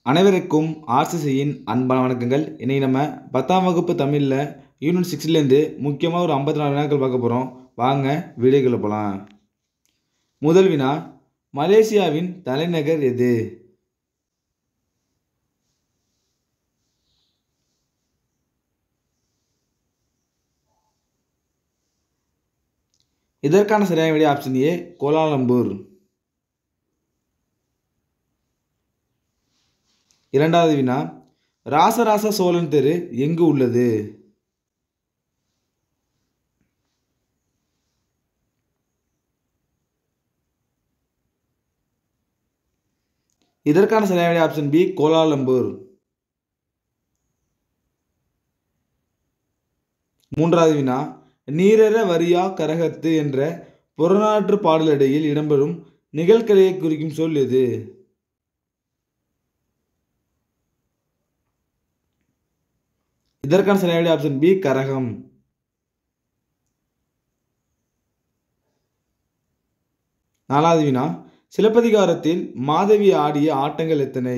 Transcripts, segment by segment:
அனைவருக்கும் ஆர்சிசியின் அன்பான வணக்கங்கள் இன்றைக்கி நம்ம பத்தாம் வகுப்பு தமிழில் யூனிட் சிக்ஸ்லேருந்து முக்கியமாக ஒரு ஐம்பத்தி நாலு வினாக்கள் பார்க்க போகிறோம் வாங்க வீடியோக்குள்ள போகலாம் முதல் வினா மலேசியாவின் தலைநகர் எது இதற்கான சரியான விடை ஆப்ஷன் ஏ கோலாலம்பூர் இரண்டாவது வினா ராசராச சோழன் தெரு எங்கு உள்ளது இதற்கான சரியான விடை ஆப்ஷன் பி கோலாலம்பூர் மூன்றாவது வினா நீரற வரியா கரகத்து என்ற புறநாற்று பாடலிடையில் இடம்பெறும் நிகழ்கலையை குறிக்கும் சொல் எது இதற்கான சரியான விடை ஆப்ஷன் பி கரகம் நாலாவது வினா சிலப்பதிகாரத்தில் மாதவி ஆடிய ஆட்டங்கள் எத்தனை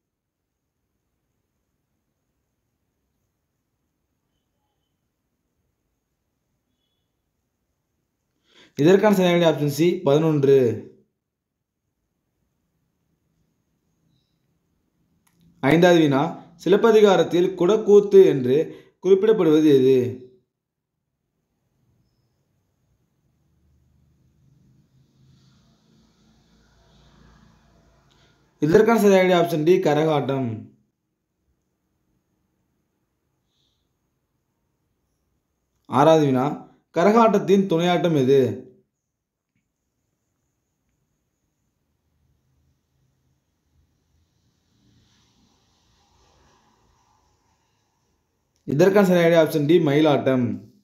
இதற்கான சரியான விடை ஆப்ஷன் சி பதினொன்று ஐந்தாவது வினா சிலப்பதிகாரத்தில் குடக்கூத்து என்று குறிப்பிடப்படுவது எது இதற்கான சரியான ஆப்ஷன் டி கரகாட்டம் ஆறாவது வினா கரகாட்டத்தின் துணையாட்டம் எது இதற்கான சரியான ஆப்ஷன் டி மயிலாட்டம்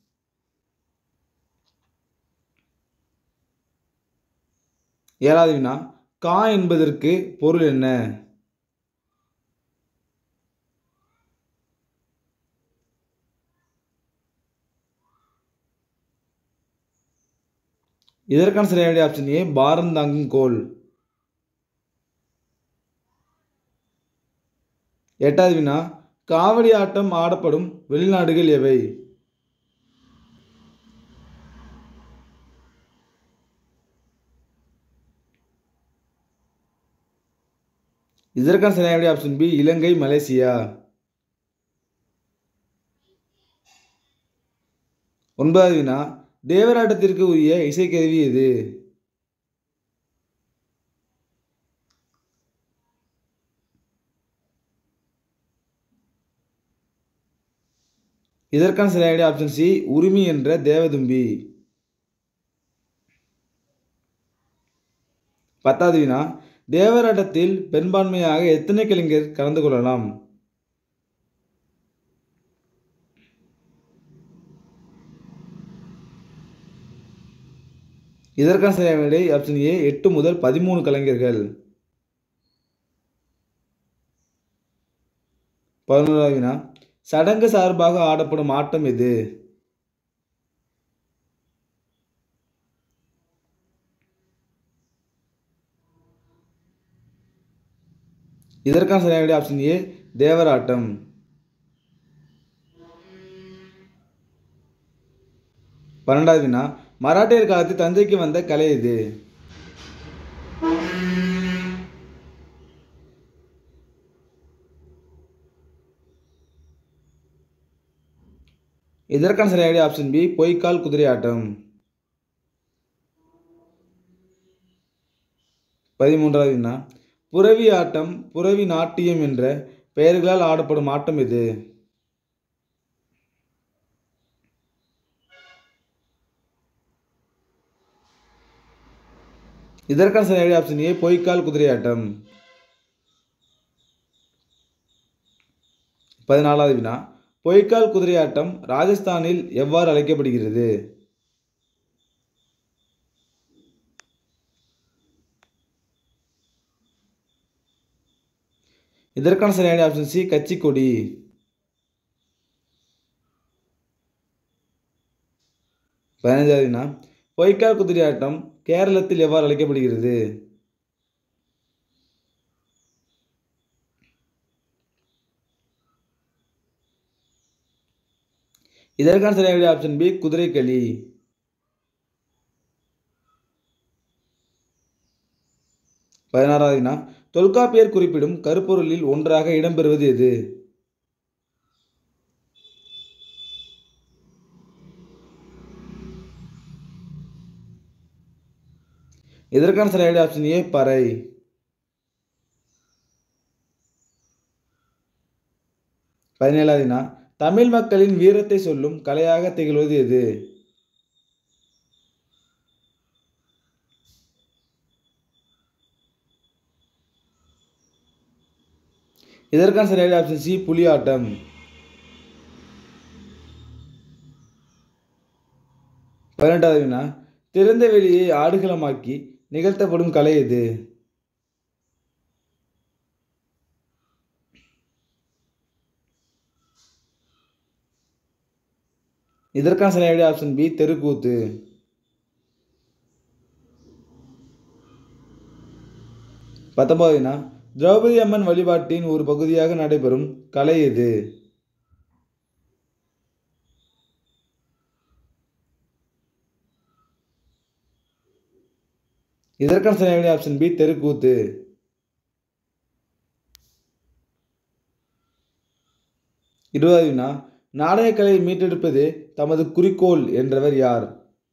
ஏழாவது வினா கா என்பதற்கு பொருள் என்ன இதற்கான சரியான ஆப்ஷன் ஏ பாரம் தாங்கும் கோல் எட்டாவது வினா காவடி ஆட்டம் ஆடப்படும் வெளிநாடுகள் எவை இதற்கான சரியான ஆப்ஷன் பி இலங்கை மலேசியா ஒன்பதாவது வினா தேவராட்டத்திற்கு உரிய இசைக்கருவி எது இதற்கான சரியான ஆப்ஷன் சி உரிமை என்ற தேவதும்பி பத்தாவது வினா தேவராட்டத்தில் பெரும்பான்மையாக எத்தனை கலைஞர் கலந்து கொள்ளலாம் இதற்கான சரியான விடை ஆப்ஷன் ஏ எட்டு முதல் பதிமூணு கலைஞர்கள் பதினோராவது வினா சடங்கு சார்பாக ஆடப்படும் ஆட்டம் எது இதற்கான சரியான விடை ஆப்ஷன் ஏ தேவராட்டம் பன்னெண்டாவது வினா மராட்டியர் காலத்தில் தஞ்சைக்கு வந்த கலை இது இதற்கான சரியான ஆப்ஷன் பி பொய்க்கால் குதிரை ஆட்டம் பதிமூன்றாவது வினா புறவி ஆட்டம் புறவி நாட்டியம் என்ற பெயர்களால் ஆடப்படும் ஆட்டம் இது இதற்கான சரியான ஆப்ஷன் ஏ பொய்க்கால் குதிரை ஆட்டம் பதினாலாவது வினா பொய்க்கால் குதிரையாட்டம் ராஜஸ்தானில் எவ்வாறு அழைக்கப்படுகிறது இதற்கான சரியான ஆப்ஷன் சி கச்சிக்கொடி பதினஞ்சாவது வினா பொய்க்கால் குதிரையாட்டம் கேரளத்தில் எவ்வாறு அழைக்கப்படுகிறது இதற்கான சரியான விடை ஆப்ஷன் பி குதிரைக்களி பதினாறாவது வினா தொல்காப்பியர் குறிப்பிடும் கருப்பொருளில் ஒன்றாக இடம்பெறுவது எது இதற்கான சரியான விடை ஆப்ஷன் ஏ பறை பதினேழாவது வினா தமிழ் மக்களின் வீரத்தை சொல்லும் கலையாக திகழ்வது எது இதற்கான சரியான ஆப்ஷன் சி புலியாட்டம் பதினெட்டாவது வினா திறந்த வெளியை ஆடுகளமாக்கி நிகழ்த்தப்படும் கலை எது இதற்கான சரியான விடை ஆப்ஷன் பி தெருக்கூத்து பத்தொன்பது வினா திரௌபதி அம்மன் வழிபாட்டின் ஒரு பகுதியாக நடைபெறும் கலை எது இதற்கான சரியான விடை ஆப்ஷன் பி தெருக்கூத்து இருபதாவது வினா நாடகக்கலையை மீட்டெடுப்பது தமது குறிக்கோள் என்றவர் யார்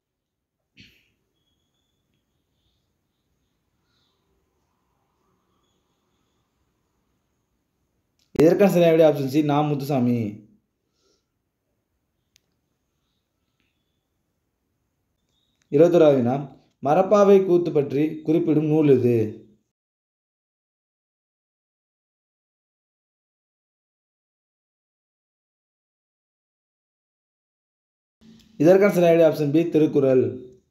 இதற்கான சரியான விடை ஆப்ஷன் சி நா முத்துசாமி இருபத்தோராவது வினா மரப்பாவை கூத்து பற்றி குறிப்பிடும் நூல் இது இதற்கான சரியான விடை ஆப்ஷன் பி திருக்குறள்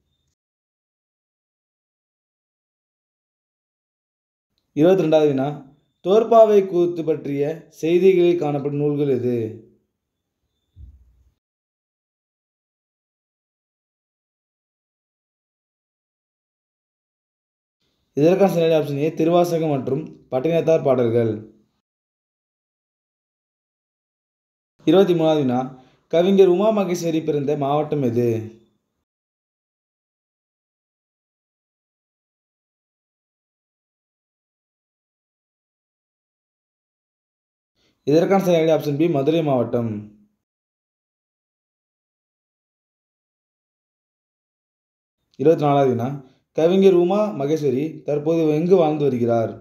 இருபத்தி ரெண்டாவது வினா தோற்பாவை கூத்து பற்றிய செய்திகளில் காணப்படும் நூல்கள் எது இதற்கான சரியான ஆப்ஷன் ஏ திருவாசகம் மற்றும் பட்டினத்தார் பாடல்கள் இருபத்தி மூணாவது வினா கவிஞர் உமா மகேஸ்வரி பிறந்த மாவட்டம் எது இதற்கான சரியான ஆப்ஷன் பி மதுரை மாவட்டம் இருபத்தி நாலாவது வினா கவிஞர் உமா மகேஸ்வரி தற்போது எங்கு வாழ்ந்து வருகிறார்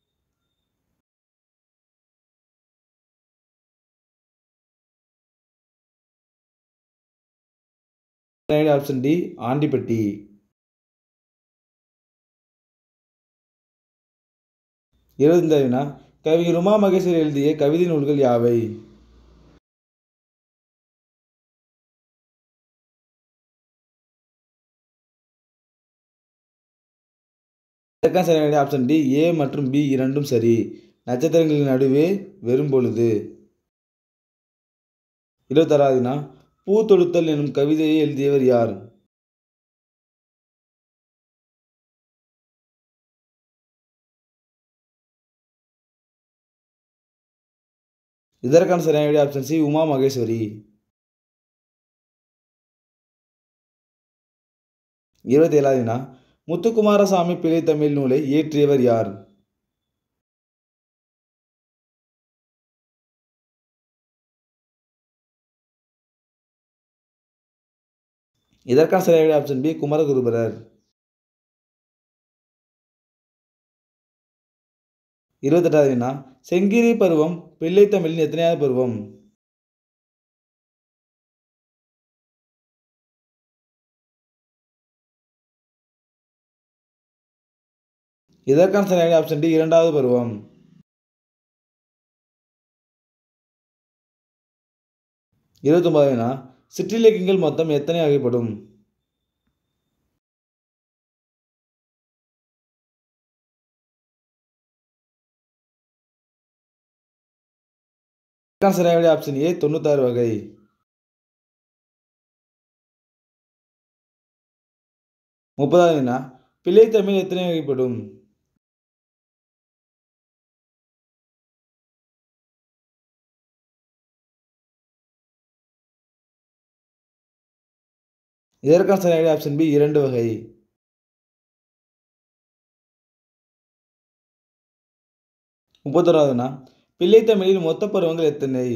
ஆப்ஷன் டி ஆண்டிப்பட்டி இருபத்தைந்தாவது வினா கவிஞர் உமா மகேஸ்வரி எழுதிய கவிதை நூல்கள் யாவை இதற்கான சரியான ஆப்ஷன் டி ஏ மற்றும் பி இரண்டும் சரி நட்சத்திரங்களின் நடுவே வெறும் பொழுது இருபத்தாறாவது வினா பூ தொடுத்தல் எனும் கவிதையை எழுதியவர் யார் இதற்கான சரியான விடை ஆப்ஷன் சி உமா மகேஸ்வரி இருபத்தி ஏழாவது வினா முத்துக்குமாரசாமி பிள்ளை தமிழ் நூலை இயற்றியவர் யார் இதற்கான சரியான விடை ஆப்ஷன் பி குமரகுருபரர் இருபத்தெட்டாவது வினா செங்கிரி பருவம் பிள்ளை தமிழின் எத்தனையாவது பருவம் இதற்கான சரியான ஆப்ஷன் டி இரண்டாவது பருவம் இருபத்தொன்பது வினா சிற்றிலக்கியங்கள் மொத்தம் எத்தனை வகைப்படும் இதற்கான சரியான விடை ஆப்ஷன் ஏ தொண்ணூத்தாறு வகை முப்பதாவது வினா பிள்ளை தமிழ் எத்தனை வகைப்படும் இதற்கான சரியான ஆப்ஷன் பி இரண்டு வகை முப்பத்தோராவதுனா பிள்ளைத்தமிழில் மொத்த பருவங்கள் எத்தனை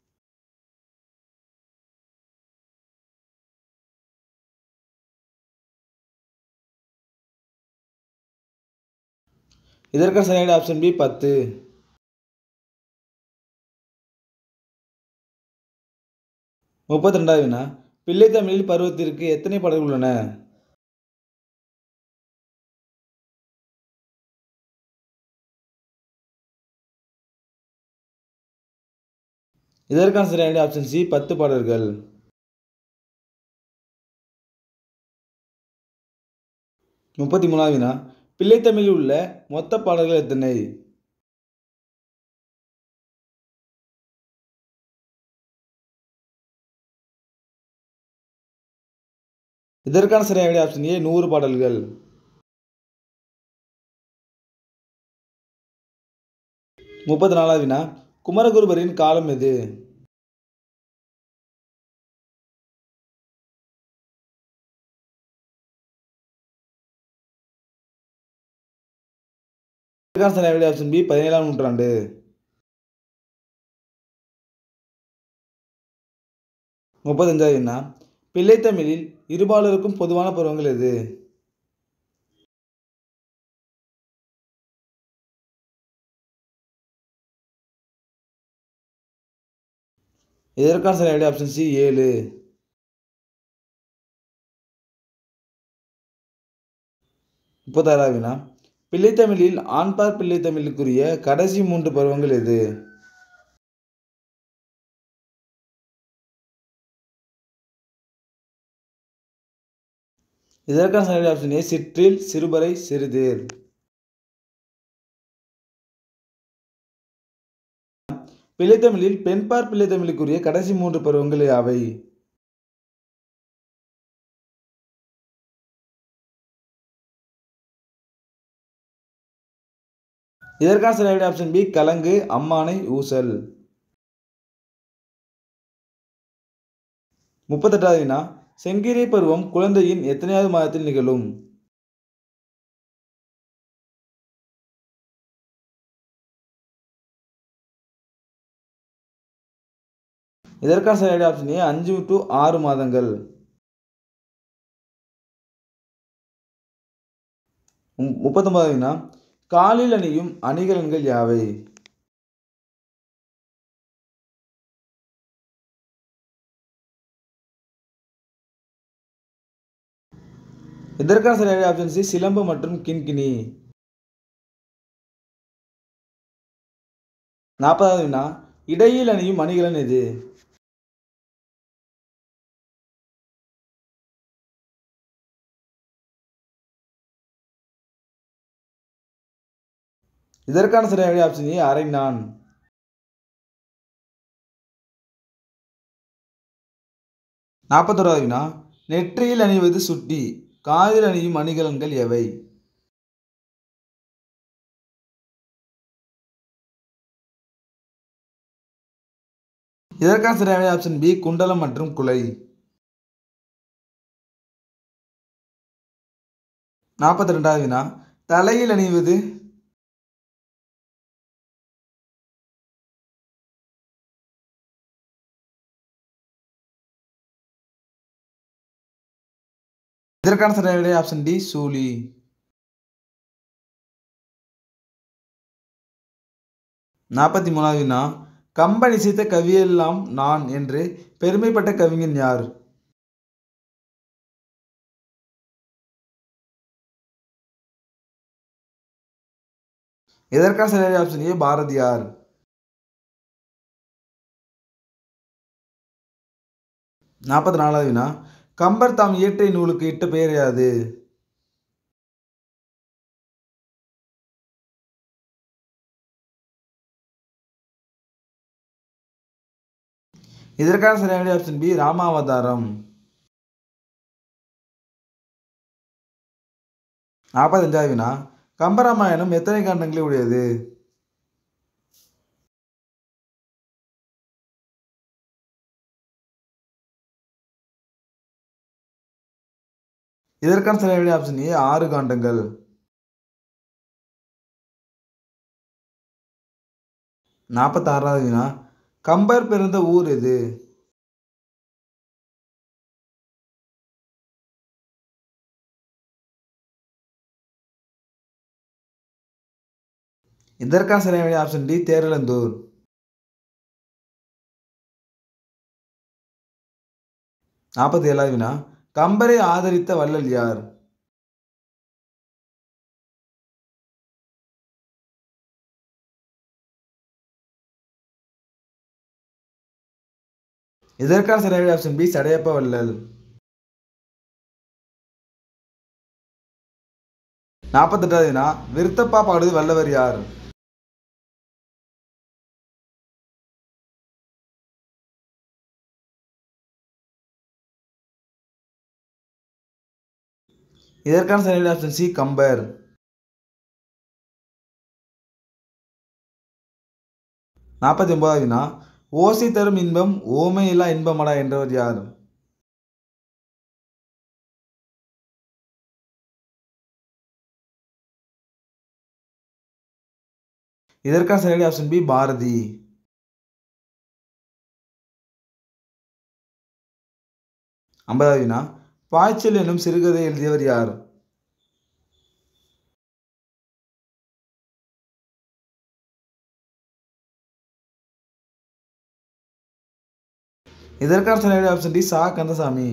இதற்கான சரியான ஆப்ஷன் பி பத்து முப்பத்தி ரெண்டாவது வினா பிள்ளைத்தமிழில் பருவத்திற்கு எத்தனை பாடல்கள் உள்ளன இதற்கான சரியான ஆப்ஷன் சி பத்து பாடல்கள் முப்பத்தி மூணாவது வினா பிள்ளைத்தமிழில் உள்ள மொத்த பாடல்கள் எத்தனை இதற்கான சரியான ஆப்ஷன் ஏ நூறு பாடல்கள் முப்பத்தி நாலாவது வினா குமரகுருபரின் காலம் எது இதற்கான சரியான ஆப்ஷன் பி பதினேழாம் நூற்றாண்டு முப்பத்தஞ்சாவது வினா பிள்ளைத்தமிழில் இருபாலருக்கும் பொதுவான பருவங்கள் எது இதற்கான சரியான ஆப்ஷன் சி ஏழு முப்பத்தாறாவது வினா பிள்ளைத்தமிழில் ஆண்பார் பிள்ளைத்தமிழுக்குரிய கடைசி மூன்று பருவங்கள் எது இதற்கான சரியான ஆப்ஷன் ஏ சிற்றில் சிறுபறை சிறுதேர் பிள்ளைத்தமிழில் பெண்பார் பிள்ளைத்தமிழுக்குரிய கடைசி மூன்று பருவங்கள் யாவை இதற்கான சரியான ஆப்ஷன் பி கலங்கு அம்மானை ஊசல் முப்பத்தெட்டாவது வினா செங்கிரை பருவம் குழந்தையின் எத்தனையாவது மாதத்தில் நிகழும் இதற்கான சரியான ஆப்ஷன் ஏ அஞ்சு டு ஆறு மாதங்கள் மு- முப்பத்தொன்பதாவது வினா காலில் அணியும் அணிகலன்கள் யாவை இதற்கான சரியான ஆப்ஷன் சி சிலம்பு மற்றும் கிண்கிணி நாற்பதாவது வினா இடையில் அணியும் அணிகலன் எது இதற்கான சரியான ஆப்ஷன் ஏ அரைநான் நாற்பத்தோராவது வினா நெற்றியில் அணிவது சுட்டி காதில் அணியும் அணிகலன்கள் எவை இதற்கான சரியான ஆப்ஷன் பி குண்டலம் மற்றும் குலை நாற்பத்தி ரெண்டாவது வினா தலையில் அணிவது இதற்கான சரியான ஆப்ஷன் டி சூலி நாற்பத்தி மூணாவது வினா கம்பன் இசைத்த கவியெல்லாம் நான் என்று பெருமைப்பட்ட கவிஞன் யார் இதற்கான சரியான ஆப்ஷன் ஏ பாரதியார் நாற்பத்தி நாலாவது வினா கம்பர் தாம் இயற்றிய நூலுக்கு இட்ட பெயர் யாது இதற்கான சரியான ஆப்ஷன் பி ராமாவதாரம் நாற்பத்தஞ்சாவது வினா கம்பராமாயணம் எத்தனை காண்டங்களை உடையது இதற்கான சரியான விடை ஆப்ஷன் ஏ ஆறு காண்டங்கள் நாற்பத்தாறாவது வினா கம்பர் பிறந்த ஊர் எது இதற்கான சரியான விடை ஆப்ஷன் டி தேரலந்தூர் நாற்பத்தி ஏழாவது வினா கம்பரை ஆதரித்த வள்ளல் யார் இதற்கான சரியான ஆப்ஷன் பி சடையப்ப வள்ளல் நாற்பத்தெட்டாவது வினா விருத்தப்பா பாடுவது வல்லவர் யார் இதற்கான சரியான ஆப்ஷன் சி கம்பர் நாற்பத்தி ஒன்பதாவது வினா ஓசை தரும் இன்பம் ஓமையில்லா இன்பமடா என்றவர் யார் இதற்கான சரியான ஆப்ஷன் பி பாரதி ஐம்பதாவது வினா பாய்ச்சல் எனும் சிறுகதை எழுதியவர் யார் இதற்கான சரியான ஆப்ஷன் டி சா கந்தசாமி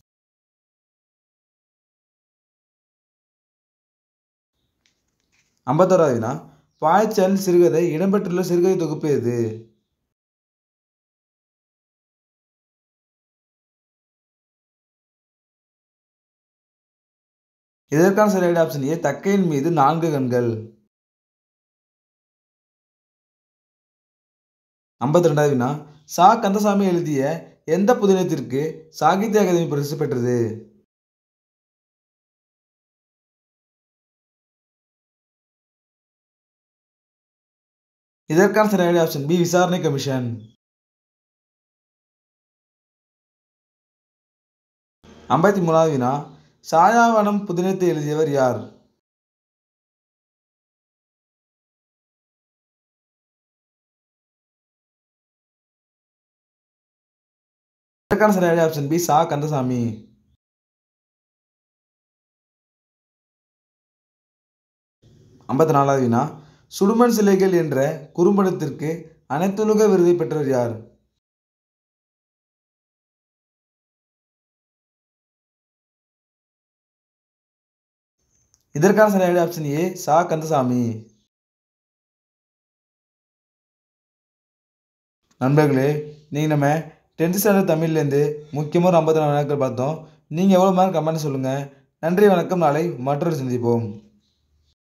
ஐம்பத்தோராவது வினா பாய்ச்சல் சிறுகதை இடம்பெற்றுள்ள சிறுகதை தொகுப்பு எது இதற்கான சரியான ஆப்ஷன் ஏ தக்கையின் மீது நான்கு கண்கள் ஐம்பத்தி ரெண்டாவது வினா சா கந்தசாமி எழுதிய எந்த புதினத்திற்கு சாகித்ய அகாதமி பரிசு பெற்றது இதற்கான சரியான ஆப்ஷன் பி விசாரணை கமிஷன் ஐம்பத்தி மூணாவது வினா சாயாவனம் புதினத்தை எழுதியவர் யார் இதற்கான சரியான ஆப்ஷன் பி சா கந்தசாமி ஐம்பத்தி நாலாவது வினா சுடுமண் சிலைகள் என்ற குறும்படத்திற்கு அனைத்துலக விருதை பெற்றவர் யார் இதற்கான சரியான ஆப்ஷன் ஏ சா கந்தசாமி நண்பர்களே நீங்கள் நம்ம டென்த் ஸ்டாண்டர்ட் தமிழ்லேருந்து முக்கியமாக ஒரு ஐம்பத்தி நாலு நாட்கள் பார்த்தோம் நீங்கள் எவ்வளோ மார்க் கமெண்ட் சொல்லுங்கள் நன்றி வணக்கம் நாளை மற்றொரு சந்திப்போம்